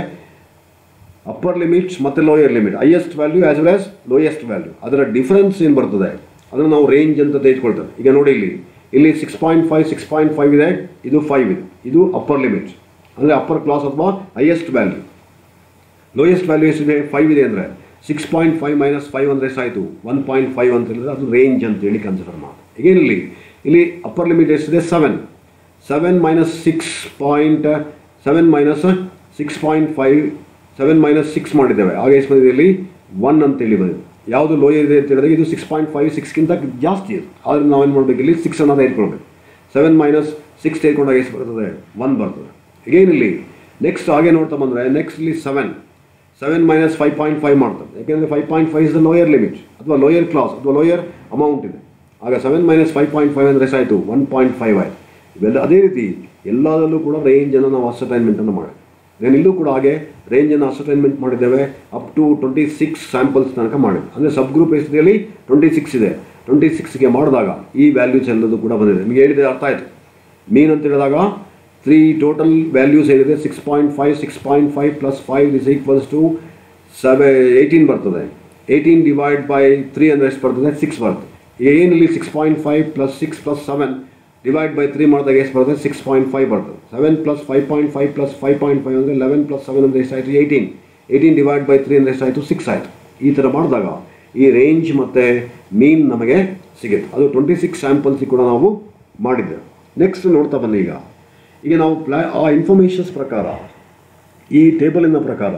ಅಪ್ಪರ್ ಲಿಮಿಟ್ಸ್ ಮತ್ತು lower limit highest value as well as lowest value ಅದರ ಡಿಫರೆನ್ಸ್ ಏನು ಬರ್ತದೆ ಅದನ್ನು ನಾವು ರೇಂಜ್ ಅಂತ ತೆಗೆದುಕೊಳ್ತೇವೆ ಈಗ ನೋಡಿ ಇಲ್ಲಿ ಇಲ್ಲಿ six point five six point five ಇದೆ ಇದು ಫೈವ್ ಇದೆ ಇದು ಅಪ್ಪರ್ ಲಿಮಿಟ್ ಅಂದರೆ ಅಪ್ಪರ್ ಕ್ಲಾಸ್ ಅಥವಾ ಹೈಯೆಸ್ಟ್ ವ್ಯಾಲ್ಯೂ ಲೋಯೆಸ್ಟ್ ವ್ಯಾಲ್ಯೂ ಎಷ್ಟಿದೆ ಫೈವ್ ಇದೆ ಅಂದರೆ six point five minus five ಅಂದರೆ ಎಷ್ಟಾಯಿತು ಒನ್ ಪಾಯಿಂಟ್ ಫೈವ್ ಅಂತ ಹೇಳಿದ್ರೆ ಅದು ರೇಂಜ್ ಅಂತೇಳಿ ಕನ್ಸಿಡರ್ ಮಾಡಿ ಈಗ ಇಲ್ಲಿ ಇಲ್ಲಿ ಅಪ್ಪರ್ ಲಿಮಿಟ್ ಎಷ್ಟಿದೆ seven seven minus six point seven minus six point five seven minus six ಮಾಡಿದ್ದೇವೆ ಆಗ ಎಷ್ಟು ಬಂದಿದೆ ಇಲ್ಲಿ ಒನ್ ಅಂತೇಳಿ ಬಂದಿದೆ ಯಾವುದು ಲೋಯರ್ ಇದೆ ಅಂತ ಹೇಳಿದ್ರೆ ಇದು ಸಿಕ್ಸ್ ಪಾಯಿಂಟ್ ಫೈವ್ ಸಿಕ್ಸ್ಗಿಂತ ಜಾಸ್ತಿ ಇದೆ ಆದರೆ ನಾವೇನು ಮಾಡಬೇಕು ಇಲ್ಲಿ ಸಿಕ್ಸ್ ಅನ್ನೋದು ಇಟ್ಕೊಳ್ಬೇಕು ಸೆವೆನ್ ಮೈನಸ್ ಸಿಕ್ಸ್ ತೆಗೆದುಕೊಂಡಾಗ ಎಷ್ಟು ಬರ್ತದೆ ಒನ್ ಬರ್ತದೆ ಈಗೇನು ಇಲ್ಲಿ ನೆಕ್ಸ್ಟ್ ಹಾಗೆ ನೋಡ್ತಾ ಬಂದರೆ ನೆಕ್ಸ್ಟ್ ಇಲ್ಲಿ seven seven minus five point five ಮಾಡ್ತದೆ ಯಾಕೆಂದರೆ five point five is the lower limit ಅಥವಾ ಲೋಯರ್ ಕ್ಲಾಸ್ ಅಥವಾ ಲೋಯರ್ ಅಮೌಂಟ್ ಇದೆ ಆಗ seven minus five point five ಅಂದರೆ ಎಷ್ಟಾಯಿತು ಒನ್ ಪಾಯಿಂಟ್ ಫೈವ್ ಆಯಿತು ಇವೆಲ್ಲ ಅದೇ ರೀತಿ ಎಲ್ಲದರಲ್ಲೂ ಕೂಡ ರೇಂಜನ್ನು ನಾವು ಅಸರ್ಟೈನ್ಮೆಂಟನ್ನು ಮಾಡಿ ನಾನು ಇಲ್ಲೂ ಕೂಡ ಹಾಗೆ ರೇಂಜನ್ನು ಅಸರ್ಟೈನ್ಮೆಂಟ್ ಮಾಡಿದ್ದೇವೆ up to twenty six samples ತನಕ ಮಾಡಿದೆ ಅಂದರೆ ಸಬ್ ಗ್ರೂಪ್ ಎಷ್ಟಿದೆ ಟ್ವೆಂಟಿ ಸಿಕ್ಸ್ ಇದೆ ಟ್ವೆಂಟಿ ಸಿಕ್ಸ್ಗೆ ಮಾಡಿದಾಗ ಈ ವ್ಯಾಲ್ಯೂಸ್ ಎಲ್ಲದೂ ಕೂಡ ಬಂದಿದೆ ನಿಮಗೆ ಹೇಳಿದರೆ ಅರ್ಥ ಆಯಿತು ಮೀನ್ ಅಂತ ಹೇಳಿದಾಗ ತ್ರೀ ಟೋಟಲ್ ವ್ಯಾಲ್ಯೂಸ್ ಏನಿದೆ six point five six point five plus five is equals to seven eighteen ಬರ್ತದೆ ಏಯ್ಟೀನ್ ಡಿವೈಡ್ ಬೈ ತ್ರೀ ಅಂದರೆ ಎಷ್ಟು ಬರ್ತದೆ ಸಿಕ್ಸ್ ಬರ್ತದೆ ಏನಿಲ್ಲಿ six point five plus six plus seven divide by three ಮಾಡಿದಾಗ ಎಷ್ಟು ಬರ್ತದೆ ಸಿಕ್ಸ್ ಪಾಯಿಂಟ್ ಫೈವ್ ಬರ್ತದೆ seven plus five point five plus five point five ಅಂದರೆ ಲೆವೆನ್ ಪ್ಲಸ್ ಸೆವೆನ್ ಅಂದರೆ ಎಷ್ಟಾಯಿತು eighteen eighteen divide by three ಅಂದರೆ ಎಷ್ಟಾಯಿತು ಸಿಕ್ಸ್ ಆಯಿತು ಈ ಥರ ಮಾಡಿದಾಗ ಈ ರೇಂಜ್ ಮತ್ತು ಮೀನ್ ನಮಗೆ ಸಿಗುತ್ತೆ ಅದು ಟ್ವೆಂಟಿ ಸಿಕ್ಸ್ ಸ್ಯಾಂಪಲ್ಸಿಗೆ ಕೂಡ ನಾವು ಮಾಡಿದ್ದೇವೆ ನೆಕ್ಸ್ಟ್ ನೋಡ್ತಾ ಬನ್ನಿ ಈಗ ಈಗ ನಾವು ಪ್ಲಾ ಆ ಇನ್ಫಾರ್ಮೇಷನ್ಸ್ ಪ್ರಕಾರ ಈ ಟೇಬಲಿನ ಪ್ರಕಾರ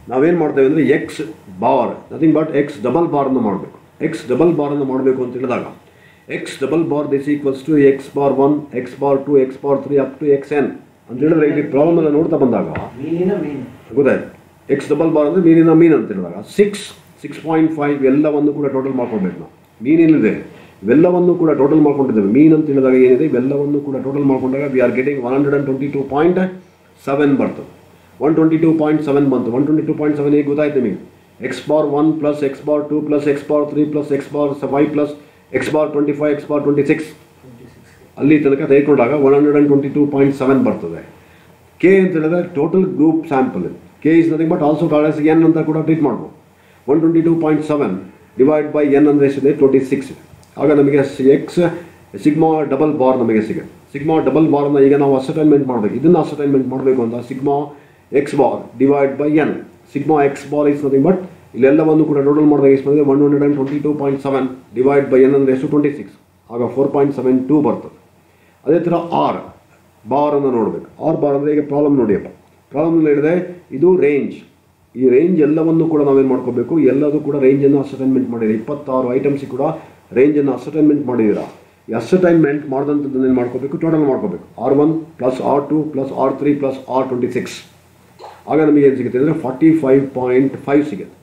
ನಾವೇನು ಮಾಡ್ತೇವೆ ಅಂದರೆ X bar nothing but X double ಬಾರನ್ನು ಮಾಡಬೇಕು ಎಕ್ಸ್ ಡಬಲ್ ಬಾರನ್ನು ಮಾಡಬೇಕು ಅಂತ ಹೇಳಿದಾಗ X double bar this equals to X bar one X bar two X bar three up to X N ಅಂತ ಹೇಳಿದ್ರೆ ಇಲ್ಲಿ ಪ್ರಾಬ್ಲಮ್ ಎಲ್ಲ ನೋಡ್ತಾ ಬಂದಾಗ
ಮೀನಿನ ಮೀನು
ಗೊತ್ತಾಯ್ತು ಎಕ್ಸ್ ಡಬಲ್ ಬಾರ್ ಅಂದರೆ ಮೀನಿನ ಮೀನ್ ಅಂತ ಹೇಳಿದಾಗ ಸಿಕ್ಸ್ ಸಿಕ್ಸ್ ಪಾಯಿಂಟ್ ಫೈವ್ ಎಲ್ಲವನ್ನು ಕೂಡ ಟೋಟಲ್ ಮಾಡ್ಕೊಳ್ಬೇಕು ನಾವು ಮೀನೇನಿದೆ ಇವೆಲ್ಲವನ್ನು ಕೂಡ ಟೋಟಲ್ ಮಾಡ್ಕೊಂಡಿದ್ದೇವೆ ಮೀನ್ ಅಂತ ಹೇಳಿದಾಗ ಏನಿದೆ ಇವೆಲ್ಲವನ್ನು ಕೂಡ ಟೋಟಲ್ ಮಾಡ್ಕೊಂಡಾಗ we are getting one hundred and twenty two point seven ಬರ್ತದೆ one twenty two point seven ಬಂತು one twenty two point seven ಈಗ ಗೊತ್ತಾಯ್ತು ನಿಮಗೆ X bar one plus X bar two plus X bar three plus X bar five plus X bar twenty five X bar twenty six ಅಲ್ಲಿ ತನಕ ತೆಗೆದುಕೊಂಡಾಗ one hundred and twenty two point seven ಬರ್ತದೆ ಕೆ ಅಂತ ಹೇಳಿದ್ರೆ total group sample K is nothing but also calls N ಅಂತ ಕೂಡ ಟ್ರೀಟ್ ಮಾಡ್ಬೋದು one twenty two point seven divide by N ಅಂದರೆ ಎಷ್ಟಿದೆ ಟ್ವೆಂಟಿ ಸಿಕ್ಸ್ ಆಗ ನಮಗೆ ಎಕ್ಸ್ ಸಿಗ್ಮಾ ಡಬಲ್ ಬಾರ್ ನಮಗೆ ಸಿಗುತ್ತೆ ಸಿಗ್ಮಾ ಡಬಲ್ ಬಾರ್ನ ಈಗ ನಾವು ಅಸೈನ್ಮೆಂಟ್ ಮಾಡಬೇಕು ಇದನ್ನು ಅಸೈನ್ಮೆಂಟ್ ಮಾಡಬೇಕು ಅಂತ sigma X bar divide by N sigma X bar is nothing but ಇಲ್ಲೆಲ್ಲವನ್ನು ಕೂಡ ಟೋಟಲ್ ಮಾಡಿದಾಗ ಎಷ್ಟು ಬಂದಿದೆ one hundred and twenty two point seven divide by N ಅಂದರೆ ಎಷ್ಟು ಟ್ವೆಂಟಿ ಸಿಕ್ಸ್ ಆಗ ಫೋರ್ ಪಾಯಿಂಟ್ ಸೆವೆನ್ ಟೂ ಬರ್ತದೆ ಅದೇ ಥರ ಆರ್ ಬಾರನ್ನು ನೋಡಬೇಕು ಆರ್ ಬಾರ್ ಅಂದರೆ ಈಗ ಪ್ರಾಬ್ಲಮ್ ನೋಡಿಯಪ್ಪ ಪ್ರಾಬ್ಲಮ್ ಹೇಳಿದೆ ಇದು ರೇಂಜ್ ಈ ರೇಂಜ್ ಎಲ್ಲವನ್ನು ಕೂಡ ನಾವೇನು ಮಾಡ್ಕೋಬೇಕು ಎಲ್ಲದೂ ಕೂಡ ರೇಂಜನ್ನು ಅಸೈನ್ಮೆಂಟ್ ಮಾಡಿದೆ ಇಪ್ಪತ್ತಾರು ಐಟಮ್ಸಿಗೆ ಕೂಡ ರೇಂಜನ್ನು ಅಸೈನ್ಮೆಂಟ್ ಮಾಡಿದ್ದೀರಾ ಈ ಅಸೈನ್ಮೆಂಟ್ ಮಾಡಿದಂಥದ್ದನ್ನು ಏನು ಮಾಡ್ಕೋಬೇಕು ಟೋಟಲ್ ಮಾಡ್ಕೋಬೇಕು R one plus R two plus R three plus R twenty six ಆಗ ನಮಗೆ ಏನು ಸಿಗುತ್ತೆ ಅಂದರೆ ಫಾರ್ಟಿ ಫೈವ್ ಪಾಯಿಂಟ್ ಫೈವ್ ಸಿಗುತ್ತೆ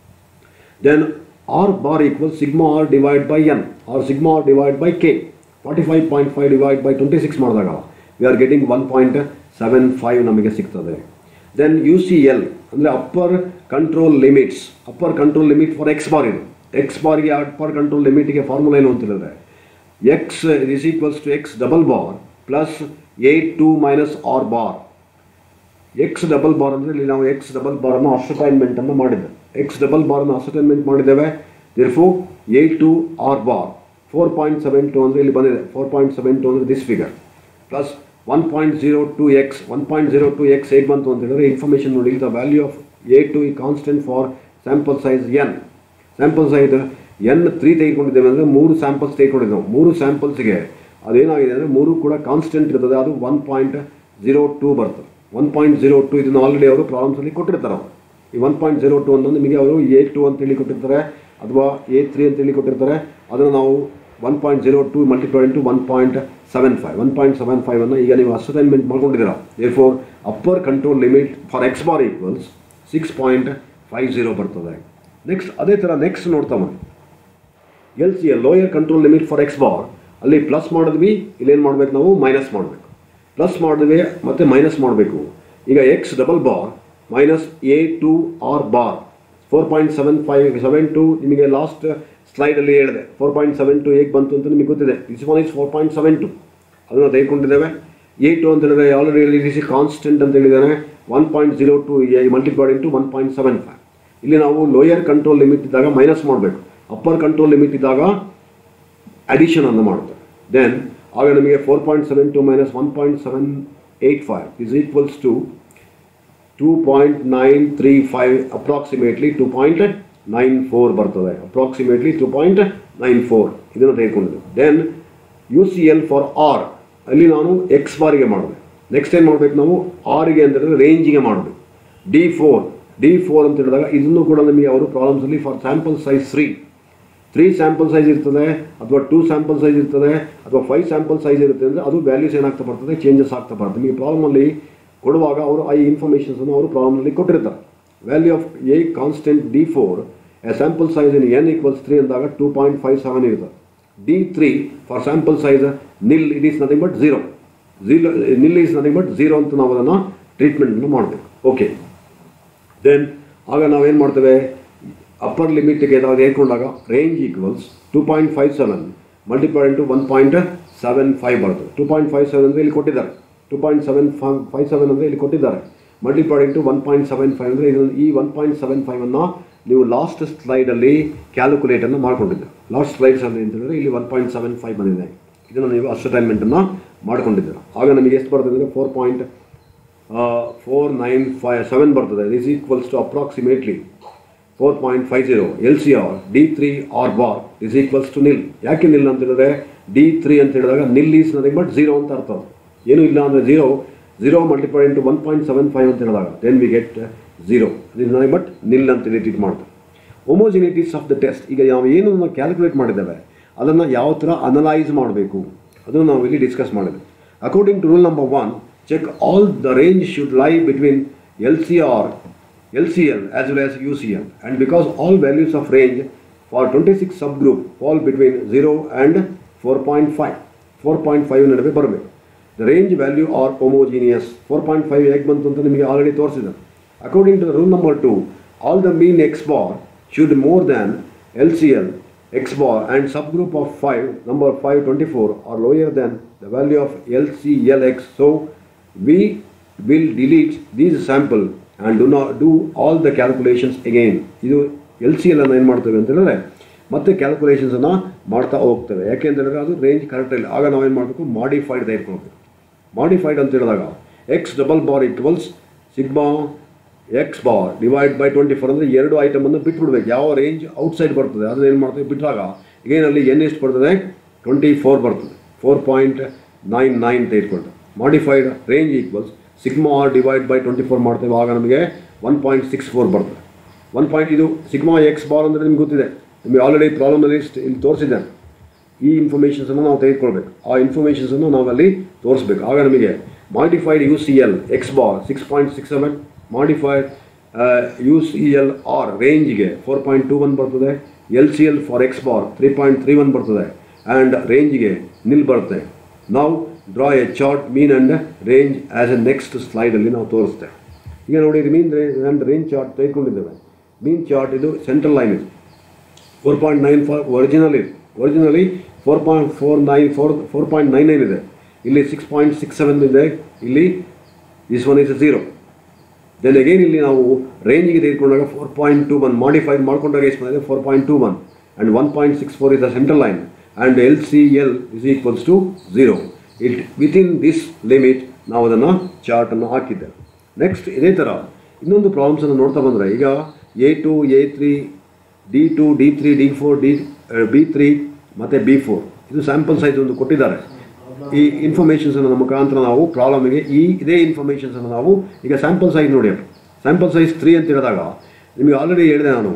then R bar equal sigma R divide by N R sigma R divide by K forty five point five divide by twenty six ಮಾಡಿದಾಗ we are getting one point seven five ನಮಗೆ ಸಿಗ್ತದೆ ದೆನ್ ಯು ಸಿ ಎಲ್ ಅಂದರೆ upper control limits upper control limit for X bar ಇದು ಎಕ್ಸ್ ಬಾರ್ಗೆ ಅಪ್ಪರ್ ಕಂಟ್ರೋಲ್ ಲಿಮಿಟ್ಗೆ ಫಾರ್ಮುಲಾ ಏನು ಅಂತ ಹೇಳಿದ್ರೆ X is equals to X double bar plus eight two minus R bar X double bar ಅಂದರೆ ಇಲ್ಲಿ ನಾವು ಎಕ್ಸ್ ಡಬಲ್ ಬಾರನ್ನು ಅಸೈನ್ಮೆಂಟ್ ಅನ್ನು ಮಾಡಿದ್ದೇವೆ ಎಕ್ಸ್ ಡಬಲ್ ಬಾರನ್ನು ಅಸೈನ್ಮೆಂಟ್ ಮಾಡಿದ್ದೇವೆ ದಿರ್ಫು eight two R bar four point seven two ಅಂದರೆ ಇಲ್ಲಿ ಬಂದಿದೆ ಫೋರ್ ಪಾಯಿಂಟ್ ಸೆವೆನ್ ಟು ಅಂದರೆ this figure plus one point zero two X one point zero two X ಹೇಗೆ ಬಂತು ಅಂತ ಹೇಳಿದ್ರೆ ಇನ್ಫಾರ್ಮೇಷನ್ ನೋಡಿ the value of A two ಈ constant for sample size N sample size N three ತೆಗೆದುಕೊಂಡಿದ್ದೇವೆ ಅಂದರೆ ಮೂರು ಸ್ಯಾಂಪಲ್ಸ್ ತೆಗೆದುಕೊಂಡಿದ್ದೇವೆ ಮೂರು ಸ್ಯಾಂಪಲ್ಸ್ಗೆ ಅದೇನಾಗಿದೆ ಅಂದರೆ ಮೂರು ಕೂಡ ಕಾನ್ಸ್ಟೆಂಟ್ ಇರ್ತದೆ ಅದು ಒನ್ ಪಾಯಿಂಟ್ ಜೀರೋ ಟೂ ಬರ್ತದೆ ಒನ್ ಪಾಯಿಂಟ್ ಜೀರೋ ಟು ಇದನ್ನು ಆಲ್ರೆಡಿ ಅವರು ಪ್ರಾಬ್ಲಮ್ಸಲ್ಲಿ ಕೊಟ್ಟಿರ್ತಾರೆ ಅವರು ಈ ಒನ್ ಪಾಯಿಂಟ್ ಜೀರೋ ಟು ಅನ್ನೋದು ನಿಮಗೆ ಅವರು ಎ ಟು ಅಂತೇಳಿ ಕೊಟ್ಟಿರ್ತಾರೆ ಅಥವಾ ಎ ತ್ರೀ ಅಂತೇಳಿ ಕೊಟ್ಟಿರ್ತಾರೆ ಅದನ್ನು ನಾವು one point zero two multiply into one point seven five one point seven five ಅನ್ನು ಈಗ ನೀವು ಅಸೈನ್ಮೆಂಟ್ ಮಾಡ್ಕೊಂಡಿದ್ದೀರಾ ಏರ್ for upper control limit for X bar equals six point five zero ಬರ್ತದೆ ನೆಕ್ಸ್ಟ್ ಅದೇ ಥರ ನೆಕ್ಸ್ಟ್ ನೋಡ್ತಾ ಬನ್ನಿ L C L lower control limit for X bar ಅಲ್ಲಿ ಪ್ಲಸ್ ಮಾಡಿದ್ವಿ ಇಲ್ಲೇನು ಮಾಡ್ಬೇಕು ನಾವು ಮೈನಸ್ ಮಾಡಬೇಕು ಪ್ಲಸ್ ಮಾಡಿದ್ವಿ ಮತ್ತು ಮೈನಸ್ ಮಾಡಬೇಕು ಈಗ X double bar minus A two R bar four point seven five seven two ನಿಮಗೆ ಲಾಸ್ಟ್ ಸ್ಲೈಡಲ್ಲಿ ಹೇಳಿದೆ ಫೋರ್ ಪಾಯಿಂಟ್ ಸೆವೆನ್ ಟು ಹೇಗೆ ಬಂತು ಅಂತ ನಿಮಗೆ ಗೊತ್ತಿದೆ this one is four point seven two ಅದನ್ನು ತೆಗೆದುಕೊಂಡಿದ್ದೇವೆ ಎ ಟು ಅಂತ ಹೇಳಿದ್ರೆ ಆಲ್ರೆಡಿ ದಿಸ್ ಇಸ್ ಕಾನ್ಸ್ಟೆಂಟ್ ಅಂತ ಹೇಳಿದ್ದಾನೆ one point zero two multiplied into one point seven five ಇಲ್ಲಿ ನಾವು ಲೋಯರ್ ಕಂಟ್ರೋಲ್ ಲಿಮಿಟ್ ಇದ್ದಾಗ ಮೈನಸ್ ಮಾಡಬೇಕು ಅಪ್ಪರ್ ಕಂಟ್ರೋಲ್ ಲಿಮಿಟ್ ಇದ್ದಾಗ ಅಡಿಷನ್ ಅನ್ನು ಮಾಡುತ್ತೆ ದೆನ್ ಆಗ ನಮಗೆ four point seven two minus one point seven eight five is equals to two point nine three five approximately two point nine four ಬರ್ತದೆ approximately two point nine four ಇದನ್ನು ತೆಗೆದುಕೊಂಡಿದ್ದು then U C L for R ಅಲ್ಲಿ ನಾನು ಎಕ್ಸ್ ಬಾರಿಗೆ ಮಾಡಿದೆ ನೆಕ್ಸ್ಟ್ ಏನು ಮಾಡಬೇಕು ನಾವು ಆರಿಗೆ ಅಂತ ಹೇಳಿದ್ರೆ ರೇಂಜಿಗೆ ಮಾಡಬೇಕು ಡಿ ಫೋರ್ ಡಿ ಫೋರ್ ಅಂತ ಹೇಳಿದಾಗ ಇದನ್ನು ಕೂಡ ನಮಗೆ ಅವರು ಪ್ರಾಬ್ಲಮ್ಸಲ್ಲಿ for sample size three three sample size ಇರ್ತದೆ ಅಥವಾ ಟೂ ಸ್ಯಾಂಪಲ್ ಸೈಜ್ ಇರ್ತದೆ ಅಥವಾ ಫೈವ್ ಸ್ಯಾಂಪಲ್ ಸೈಜ್ ಇರುತ್ತೆ ಅಂದರೆ ಅದು ವ್ಯಾಲ್ಯೂಸ್ ಏನಾಗ್ತಾ ಬರ್ತದೆ ಚೇಂಜಸ್ ಆಗ್ತಾ ಬರ್ತದೆ ನಿಮಗೆ ಪ್ರಾಬ್ಲಮಲ್ಲಿ ಕೊಡುವಾಗ ಅವರು ಆ ಇನ್ಫಾರ್ಮೇಷನ್ಸನ್ನು ಅವರು ಪ್ರಾಬ್ಲಮ್ನಲ್ಲಿ ಕೊಟ್ಟಿರ್ತಾರೆ value of a constant D four a sample size in N equals three ಅಂದಾಗ ಟೂ ಪಾಯಿಂಟ್ ಫೈವ್ ಸೆವೆನ್ ಇರ್ತದೆ D three for sample size nil it is nothing but zero zero nil is nothing but zero ಅಂತ ನಾವು ಅದನ್ನು ಟ್ರೀಟ್ಮೆಂಟನ್ನು ಮಾಡಬೇಕು ಓಕೆ ದೆನ್ ಆಗ ನಾವೇನು ಮಾಡ್ತೇವೆ ಅಪ್ಪರ್ ಲಿಮಿಟ್ಗೆ ನಾವು ಹೇಳ್ಕೊಂಡಾಗ range equals two point five seven multiply into one point seven five ಬರ್ತದೆ ಟೂ ಪಾಯಿಂಟ್ ಫೈವ್ ಸೆವೆನ್ ಅಂದರೆ ಇಲ್ಲಿ ಕೊಟ್ಟಿದ್ದಾರೆ two point seven five seven ಅಂದರೆ ಇಲ್ಲಿ ಕೊಟ್ಟಿದ್ದಾರೆ multiply into one point seven five ಅಂದರೆ ಇದು ಈ ಒನ್ ಪಾಯಿಂಟ್ ಸೆವೆನ್ ಫೈವನ್ನು ನೀವು ಲಾಸ್ಟ್ ಸ್ಲೈಡಲ್ಲಿ ಕ್ಯಾಲ್ಕುಲೇಟನ್ನು ಮಾಡ್ಕೊಂಡಿದ್ದೀರಿ ಲಾಸ್ಟ್ ಸ್ಲೈಡ್ಸಲ್ಲಿ ಅಂತ ಹೇಳಿದ್ರೆ ಇಲ್ಲಿ ಒನ್ ಪಾಯಿಂಟ್ ಸೆವೆನ್ ಫೈವ್ ಬಂದಿದೆ ಇದನ್ನು ನೀವು ಅಸೈನ್ಮೆಂಟನ್ನು ಮಾಡ್ಕೊಂಡಿದ್ದೀರ ಆಗ ನಮಗೆ ಎಷ್ಟು ಬರ್ತದೆ ಅಂದರೆ four point four nine five seven ಬರ್ತದೆ is equals to approximately four point five zero L C R D three R bar is equals to nil ಯಾಕೆ ನಿಲ್ ಅಂತ ಹೇಳಿದ್ರೆ ಡಿ ತ್ರೀ ಅಂತ ಹೇಳಿದಾಗ nil is nothing but zero ಅಂತ ಅರ್ಥ ಅದು ಏನೂ ಇಲ್ಲ ಅಂದರೆ zero zero multiply into one point seven five ಅಂತ ಹೇಳಿದಾಗ ದೆನ್ ವಿ ಗೆಟ್ ಝೀರೋ ಇದು ಬಟ್ ನಿಲ್ ಅಂತೇಳಿ ಟ್ರೀಟ್ ಮಾಡ್ತಾರೆ ಹೋಮೋಜಿನಿಟೀಸ್ ಆಫ್ ದ ಟೆಸ್ಟ್ ಈಗ ನಾವು ಏನು ಕ್ಯಾಲ್ಕುಲೇಟ್ ಮಾಡಿದ್ದೇವೆ ಅದನ್ನು ಯಾವ ಥರ ಅನಲೈಸ್ ಮಾಡಬೇಕು ಅದನ್ನು ನಾವು ಇಲ್ಲಿ ಡಿಸ್ಕಸ್ ಮಾಡಿದ್ವಿ according to rule number one check all the range should lie between L C R LCL as well as UCL and because all values of range for 26 subgroup fall between 0 and 4.5 4.5 ನಡುವೆ ಬರಬೇಕು the range value are homogeneous four point five ಹೇಗೆ ಬಂತು ಅಂತ ನಿಮಗೆ ಆಲ್ರೆಡಿ ತೋರಿಸಿದೆ according to rule number two all the mean X bar should more than L C L X bar and subgroup of five number five twenty four are lower than the value of L C L X so we will delete these sample and do not do all the calculations again ಇದು ಎಲ್ ಸಿ ಎಲ್ ಅನ್ನು ಏನು ಮಾಡ್ತೇವೆ ಅಂತ ಹೇಳಿದ್ರೆ ಮತ್ತೆ ಕ್ಯಾಲ್ಕುಲೇಷನ್ಸನ್ನು ಮಾಡ್ತಾ ಹೋಗ್ತೇವೆ ಯಾಕೆ ಅಂತ ಹೇಳಿದ್ರೆ ಅದು ರೇಂಜ್ ಕರೆಕ್ಟ್ ಇಲ್ಲ ಆಗ ನಾವೇನು ಮಾಡಬೇಕು ಮಾಡಿಫೈಡ್ ತೆಗೆದುಕೊಳ್ಬೇಕು ಮಾಡಿಫೈಡ್ ಅಂತ ಹೇಳಿದಾಗ X double bar equals sigma X bar divide by twenty four ಅಂದರೆ ಎರಡು ಐಟಮನ್ನು ಬಿಟ್ಬಿಡ್ಬೇಕು ಯಾವ ರೇಂಜ್ ಔಟ್ಸೈಡ್ ಬರ್ತದೆ ಅದನ್ನ ಏನು ಮಾಡ್ತೀವಿ ಬಿಟ್ಟಾಗ ಈಗೇನಲ್ಲಿ ಎನ್ ಎಷ್ಟು ಬರ್ತದೆ ಟ್ವೆಂಟಿ ಫೋರ್ ಬರ್ತದೆ ಫೋರ್ ಪಾಯಿಂಟ್ ನೈನ್ ನೈನ್ ತೆಗೆದುಕೊಳ್ತೇವೆ modified range equals sigma R divide by twenty four ಮಾಡ್ತೇವೆ ಆಗ ನಮಗೆ ಒನ್ ಪಾಯಿಂಟ್ ಸಿಕ್ಸ್ ಫೋರ್ ಬರ್ತದೆ ಒನ್ ಪಾಯಿಂಟ್ ಇದು ಸಿಗ್ಮಾ ಎಕ್ಸ್ ಬಾರ್ ಅಂದರೆ ನಿಮ್ಗೆ ಗೊತ್ತಿದೆ ನಿಮಗೆ ಆಲ್ರೆಡಿ ಪ್ರಾಬ್ಲಮಲ್ಲಿ ಇಲ್ಲಿ ತೋರಿಸಿದ್ದೇನೆ ಈ ಇನ್ಫಾರ್ಮೇಷನ್ಸನ್ನು ನಾವು ತೆಗೆದುಕೊಳ್ಬೇಕು ಆ ಇನ್ಫಾರ್ಮೇಷನ್ಸನ್ನು ನಾವಲ್ಲಿ ತೋರಿಸ್ಬೇಕು ಆಗ ನಮಗೆ modified U C L X bar six point six seven modified U C L R ರೇಂಜ್ಗೆ ಫೋರ್ ಪಾಯಿಂಟ್ ಟೂ ಒನ್ ಬರ್ತದೆ L C L for X bar three point three one ಬರ್ತದೆ ಆ್ಯಂಡ್ ರೇಂಜ್ಗೆ ನಿಲ್ ಬರುತ್ತೆ ನಾವು draw a chart mean and range as a next ಸ್ಲೈಡಲ್ಲಿ ನಾವು ತೋರಿಸ್ತೇವೆ ಈಗ ನೋಡಿ mean range and range chart ತೆಗೆದುಕೊಂಡಿದ್ದೇವೆ ಮೀನ್ ಚಾರ್ಟ್ ಇದು ಸೆಂಟ್ರಲ್ ಲೈನ್ ಇದು four point nine four original ಇದೆ originally four point four nine four four point nine nine ಇದೆ ಇಲ್ಲಿ ಸಿಕ್ಸ್ ಪಾಯಿಂಟ್ ಸಿಕ್ಸ್ ಸೆವೆನ್ ಇದೆ ಇಲ್ಲಿ this one is zero then again ಇಲ್ಲಿ ನಾವು ರೇಂಜಿಗೆ ತೆಗೆದುಕೊಂಡಾಗ four point two one modified ಮಾಡ್ಕೊಂಡಾಗ ಎಷ್ಟು ಬಂದಿದೆ four point two one and one point six four is the central line and L C L is equals to zero it within this limit ನಾವು ಅದನ್ನು ಚಾರ್ಟನ್ನು ಹಾಕಿದ್ದೇವೆ ನೆಕ್ಸ್ಟ್ ಇದೇ ಥರ ಇನ್ನೊಂದು ಪ್ರಾಬ್ಲಮ್ಸನ್ನು ನೋಡ್ತಾ ಬಂದರೆ ಈಗ A two A three D two D three D four D B three ಮತ್ತು ಬಿ ಫೋರ್ ಇದು ಸ್ಯಾಂಪಲ್ ಸೈಜ್ ಒಂದು ಕೊಟ್ಟಿದ್ದಾರೆ ಈ ಇನ್ಫಾರ್ಮೇಷನ್ಸನ್ನು ನಮ್ಮ ಮುಖಾಂತರ ನಾವು ಪ್ರಾಬ್ಲಮಿಗೆ ಈ ಇದೇ ಇನ್ಫಾರ್ಮೇಷನ್ಸನ್ನು ನಾವು ಈಗ ಸ್ಯಾಂಪಲ್ ಸೈಜ್ ನೋಡಿ ಸ್ಯಾಂಪಲ್ ಸೈಜ್ ತ್ರೀ ಅಂತ ಹೇಳಿದಾಗ ನಿಮಗೆ ಆಲ್ರೆಡಿ ಹೇಳಿದೆ ನಾನು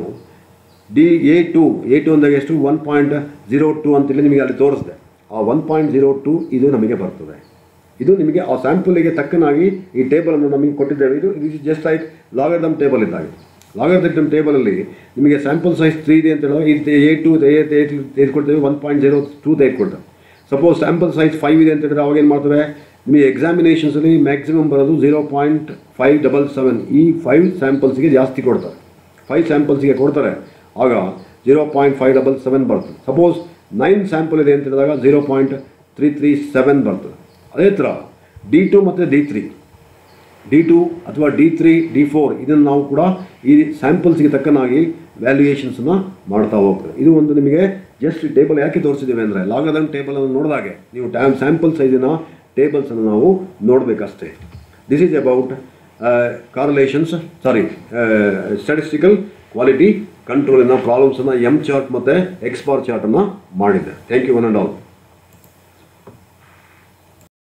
D A two A two ಅಂದಾಗ ಎಷ್ಟು ಒನ್ ಪಾಯಿಂಟ್ ಜೀರೋ ಟು ಅಂತೇಳಿ ನಿಮಗೆ ಅಲ್ಲಿ ತೋರಿಸಿದೆ ಆ ಒನ್ ಪಾಯಿಂಟ್ ಜೀರೋ ಟು ಇದು ನಮಗೆ ಬರ್ತದೆ ಇದು ನಿಮಗೆ ಆ ಸ್ಯಾಂಪಲ್ಗೆ ತಕ್ಕನಾಗಿ ಈ ಟೇಬಲನ್ನು ನಮಗೆ ಕೊಟ್ಟಿದ್ದೇವೆ ಇದು ಇದು ಜಸ್ಟ್ ಲೈಕ್ ಲಾಗರ್ದಮ್ ಟೇಬಲ್ ಇದ್ದಾಗೆ ಲಾಗರ್ದಮ್ ಟೇಬಲಲ್ಲಿ ನಿಮಗೆ ಸ್ಯಾಂಪಲ್ ಸೈಜ್ ತ್ರೀ ಇದೆ ಅಂತ ಹೇಳಿದಾಗ ಇದು ಎ ಟು ಎ ತೆಗೆದುಕೊಳ್ತೇವೆ ಒನ್ ಪಾಯಿಂಟ್ ಜೀರೋ ಟೂ ತೆಗೆದುಕೊಳ್ತೇವೆ ಸಪೋಸ್ ಸ್ಯಾಂಪಲ್ ಸೈಜ್ ಫೈವ್ ಇದೆ ಅಂತ ಹೇಳಿದ್ರೆ ಅವಾಗ ಏನು ಮಾಡ್ತೇವೆ ನಿಮಗೆ ಎಕ್ಸಾಮಿನೇಷನ್ಸಲ್ಲಿ ಮ್ಯಾಕ್ಸಿಮಮ್ ಬರೋದು zero point five double seven ಈ ಫೈವ್ ಸ್ಯಾಂಪಲ್ಸ್ಗೆ ಜಾಸ್ತಿ ಕೊಡ್ತಾರೆ ಫೈವ್ ಸ್ಯಾಂಪಲ್ಸ್ಗೆ ಕೊಡ್ತಾರೆ ಆಗ zero point five double seven ಬರ್ತದೆ ಸಪೋಸ್ ನೈನ್ ಸ್ಯಾಂಪಲ್ ಇದೆ ಅಂತ ಹೇಳಿದಾಗ zero point three three seven ಬರ್ತದೆ ಅದೇ ಥರ ಡಿ ಟು ಮತ್ತು ಡಿ ತ್ರೀ ಡಿ ಟು ಅಥವಾ ಡಿ ತ್ರೀ ಡಿ ಫೋರ್ ಇದನ್ನು ನಾವು ಕೂಡ ಈ ಸ್ಯಾಂಪಲ್ಸ್ಗೆ ತಕ್ಕನಾಗಿ ವ್ಯಾಲ್ಯೂಯೇಷನ್ಸನ್ನು ಮಾಡ್ತಾ ಹೋಗ್ತದೆ ಇದು ಒಂದು ನಿಮಗೆ ಜಸ್ಟ್ ಟೇಬಲ್ ಯಾಕೆ ತೋರಿಸಿದ್ದೇವೆ ಅಂದರೆ ಲಾಗದನ್ ಟೇಬಲನ್ನು ನೋಡಿದಾಗೆ ನೀವು ಟ್ಯಾಮ್ ಸ್ಯಾಂಪಲ್ ಸೈಜಿನ ಟೇಬಲ್ಸನ್ನು ನಾವು ನೋಡಬೇಕಷ್ಟೇ this is about correlations sorry statistical quality ಕಂಟ್ರೋಲಿನ ಪ್ರಾಬ್ಲಮ್ಸನ್ನು ಎಮ್ ಚಾರ್ಟ್ ಮತ್ತು ಎಕ್ಸ್ಪಾರ್ ಚಾರ್ಟನ್ನು ಮಾಡಿದ್ದೆ thank you one and all